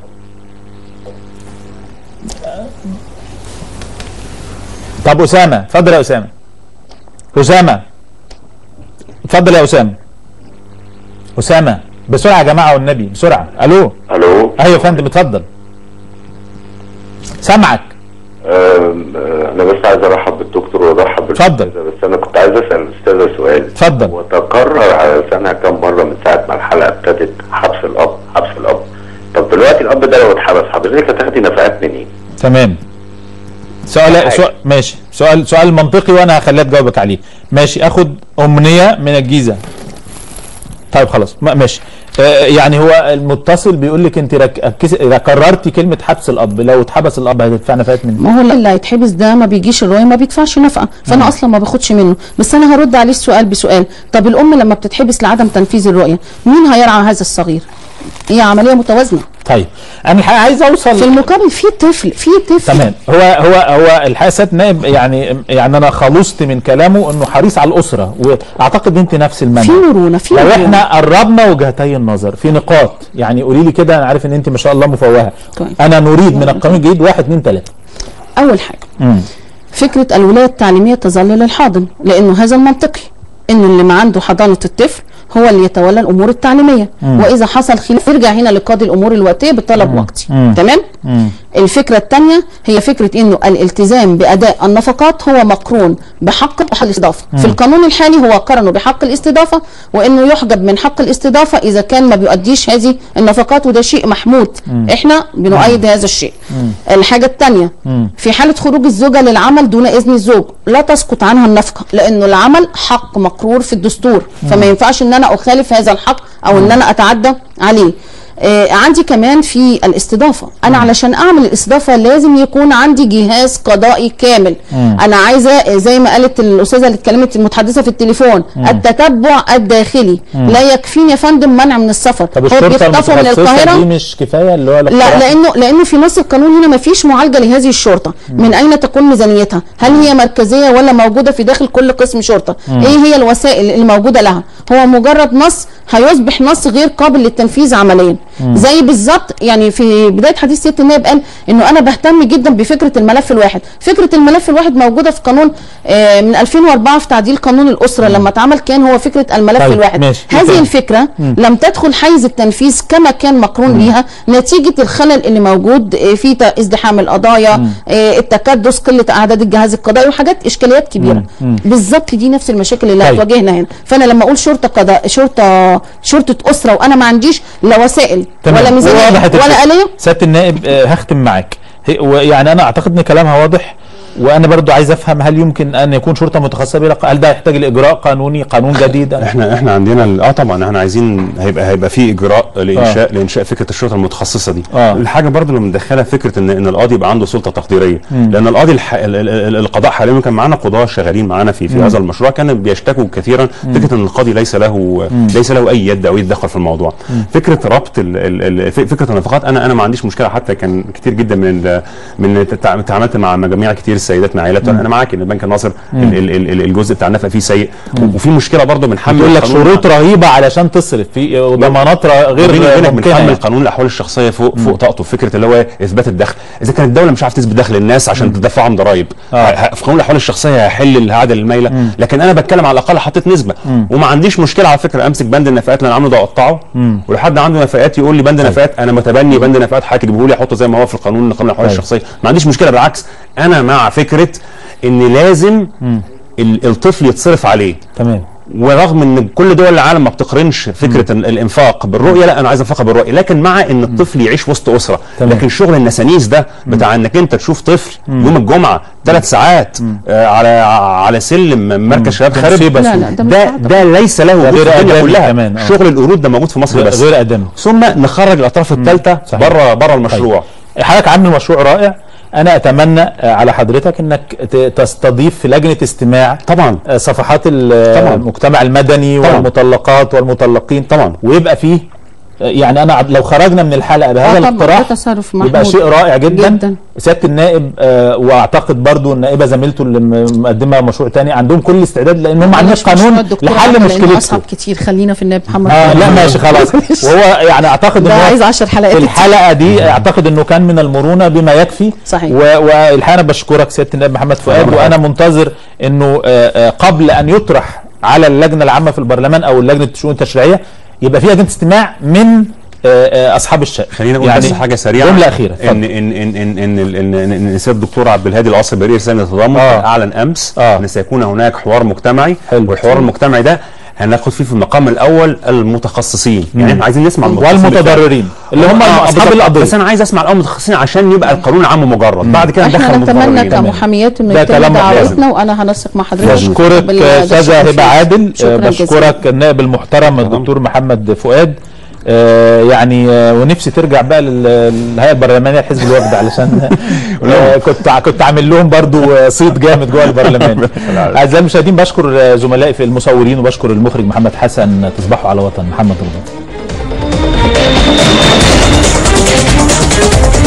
طب اسامه اتفضل يا اسامه اسامه اتفضل يا اسامه اسامه بسرعه يا جماعه والنبي بسرعه الو الو ايوه يا فندم اتفضل سامعك آم، آه، انا بس عايز ارحب بالدكتور وارحب اتفضل. بالأستاذة، بس انا كنت عايز اسال الاستاذه سؤال اتفضل. وتكرر على سنه كم مره من ساعه ما الحلقه ابتدت حبس الاب حبس الاب طب دلوقتي الاب ده لو اتحبس حضرتك هتاخدي نفقات منين؟ تمام سؤال حاجة. سؤال ماشي سؤال سؤال منطقي وانا هخليها تجاوبك عليه ماشي اخد امنيه من الجيزه طيب خلاص ما- ماشي آه، يعني هو المتصل بيقول لك انت رك... أكس- كررتي كلمه حبس الاب لو اتحبس الاب هتدفع نفقات من ما هو اللي هيتحبس ده ما بيجيش الرؤيه ما بيدفعش نفقه فانا اصلا ما باخدش منه بس انا هرد عليه السؤال بسؤال طب الام لما بتتحبس لعدم تنفيذ الرؤيه مين هيرعى هذا الصغير هي عمليه متوازنه طيب انا الحقيقه عايز اوصل في المقابل في طفل في طفل تمام هو هو هو الحقيقه سياده النائب يعني يعني انا خلصت من كلامه انه حريص على الاسره واعتقد انت نفس المنهج في مرونه في لو مرونة. احنا قربنا وجهتي النظر في نقاط يعني قولي لي كده انا عارف ان انت ما شاء الله مفوهه طيب. انا نريد من القانون الجديد واحد اثنين ثلاثه اول حاجه فكره الولايه التعليميه تظل للحاضن لانه هذا المنطقي ان اللي ما عنده حضانه الطفل هو اللي يتولى الامور التعليميه واذا حصل خلاف يرجع هنا لقاضي الامور الوقتيه بطلب وقتي تمام الفكره الثانيه هي فكره انه الالتزام باداء النفقات هو مقرون بحق حق الاستضافه في القانون الحالي هو قرنه بحق الاستضافه وانه يحجب من حق الاستضافه اذا كان ما بيؤديش هذه النفقات وده شيء محمود احنا بنؤيد هذا الشيء الحاجه الثانيه في حاله خروج الزوجه للعمل دون اذن الزوج لا تسقط عنها النفقه لانه العمل حق مقرور في الدستور فما ينفعش ان انا اخالف هذا الحق او ان انا اتعدى عليه آه عندي كمان في الاستضافه انا علشان اعمل الاستضافه لازم يكون عندي جهاز قضائي كامل انا عايزه آه، زي ما قالت الاستاذه اللي اتكلمت المتحدثه في التليفون التتبع الداخلي لا يكفيني يا فندم منع من السفر طب هو الشرطه بيخطفوا من المتخصصه القاهره دي مش كفايه اللي هو لا الاقتراح؟ لانه لانه في نص القانون هنا ما فيش معالجه لهذه الشرطه من اين تكون ميزانيتها هل هي مركزيه ولا موجوده في داخل كل قسم شرطه ايه هي الوسائل اللي موجوده لها هو مجرد نص هيصبح نص غير قابل للتنفيذ عمليا زي بالظبط يعني في بدايه حديث سياده النائب قال انه انا بهتم جدا بفكره الملف الواحد فكره الملف الواحد موجوده في قانون آه، من 2004 في تعديل قانون الاسره لما اتعمل كان هو فكره الملف طيب، الواحد ماشي. إيه هذه تاني؟ الفكره لم تدخل حيز التنفيذ كما كان مقرون بيها نتيجه الخلل اللي موجود آه، في ت- ازدحام القضايا آه، التكدس قله اعداد الجهاز القضائي وحاجات اشكاليات كبيره بالظبط دي نفس المشاكل اللي طيب. هتواجهنا هنا فانا لما اقول شرطه قضاء شرطه شرطه اسره وانا ما عنديش لا وسائل ولا تمام ميزانيه ووضحت ولا الفكرة. اليه سياده النائب آه، هختم معاك هي- ويعني انا اعتقد ان كلامها واضح وانا برضو عايز افهم هل يمكن ان يكون شرطه متخصصه بلا هل ده يحتاج لاجراء قانوني قانون جديد احنا احنا عندنا ال- اه طبعا احنا عايزين هيبقى هيبقى في اجراء لانشاء لانشاء فكره الشرطه المتخصصه دي آه. الحاجه برضو اللي مدخله فكره ان ان القاضي يبقى عنده سلطه تقديريه لان القاضي الح... ال- ال- ال- القضاء حاليا كان معانا قضاه شغالين معانا في في هذا المشروع كانوا بيشتكوا كثيرا فكره ان القاضي ليس له ليس له اي يد او يتدخل في الموضوع فكره ربط ال... ال... ال... ف- فكره النفقات انا انا ما عنديش مشكله حتى كان كتير جدا من ال... من التع- تعاملت مع مجاميع كتير السيدات من عائلات انا معاك ان البنك الناصر ال... ال... ال... الجزء بتاع النفقه فيه سيء وفي مشكله برضو من حمل بيقول لك القانون شروط رهيبه علشان تصرف في وضمانات ر- غير بيني وبينك ممكنه بنحمل يعني. قانون الاحوال الشخصيه فوق فوق طاقته فكره اللي هو اثبات الدخل اذا كانت الدوله مش عارفه تثبت دخل الناس عشان تدفعهم ضرائب آه. ه- في قانون الاحوال الشخصيه هيحل العاده المايله لكن انا بتكلم على الاقل حطيت نسبه وما عنديش مشكله على فكره امسك بند النفقات اللي انا عامله ده اقطعه ولو حد عنده نفقات يقول لي بند نفقات انا متبني بند نفقات حضرتك تجيبه لي احطه زي ما هو في القانون قانون الاحوال طيب. الشخصيه ما عنديش مشكله بالعكس انا مع فكره ان لازم ال- الطفل يتصرف عليه تمام ورغم ان كل دول العالم ما بتقارنش فكره ال- الانفاق بالرؤيه لا انا عايز انفقها بالرؤيه لكن مع ان الطفل يعيش وسط اسره تمام. لكن شغل النسانيس ده بتاع انك انت تشوف طفل يوم الجمعه ثلاث ساعات آه على على سلم مركز شباب ده خارب مصيبة لا لا ده مش ده عادة. ده ليس له وجود غير في الدنيا آدمي كلها كمان، آه. شغل القرود ده موجود في مصر بس غير ادمي ثم نخرج الاطراف الثالثه صحيح. بره بره المشروع حضرتك عامل مشروع رائع انا اتمنى آه، على حضرتك انك ت- تستضيف في لجنه استماع طبعا آه، صفحات ال- طبعاً. المجتمع المدني طبعاً. والمطلقات والمطلقين طبعاً. ويبقى فيه يعني انا لو خرجنا من الحلقه بهذا آه طبعاً، الاقتراح ده تصرف يبقى محمود. شيء رائع جدا, جداً. سياده النائب آه واعتقد برضو النائبه زميلته اللي م- مقدمه مشروع تاني عندهم كل الاستعداد لان هم عندهم مش مشروع قانون الدكتور لحل عمرو لأنه مشكلته اصعب كتير خلينا في النائب محمد آه فؤاد. لا ماشي خلاص وهو يعني اعتقد ده ان هو عايز 10 حلقات في كتير. الحلقه دي اعتقد انه كان من المرونه بما يكفي صحيح. و- والحقيقه انا بشكرك سياده النائب محمد فؤاد وانا منتظر انه آه، آه، قبل ان يطرح على اللجنه العامه في البرلمان او لجنه الشؤون التشريعيه يبقى في لجنه استماع من آه، آه، اصحاب الشأن خلينا نقول بس حاجه سريعه جمله اخيره ان اتفضل. ان ان ان ان ان, إن, إن, إن السيد الدكتور عبد الهادي القصر بريء رساله التضامن آه. قد اعلن امس آه. ان سيكون هناك حوار مجتمعي حلو. والحوار المجتمعي ده هناخد فيه في المقام الاول المتخصصين يعني احنا عايزين نسمع المتخصصين والمتضررين اللي هم آه، اصحاب بالظبط. القضيه بس انا عايز اسمع الاول المتخصصين عشان يبقى القانون عام مجرد بعد كده ندخل احنا نتمنى المتضررين كمحاميات انه ده يتم كلام دعوتنا لازم. وانا هنسق مع حضرتك بشكرك بال- استاذه بالشكر هبه عادل شكراً آه، جزيلاً. بشكرك النائب المحترم الدكتور محمد فؤاد آه، يعني آه، ونفسي ترجع بقى لل- للهيئه البرلمانيه لحزب الوفد علشان آه، كنت كنت عامل لهم برضو آه، صيت جامد جوه البرلمان اعزائي المشاهدين بشكر آه، زملائي في المصورين وبشكر المخرج محمد حسن تصبحوا على وطن محمد رمضان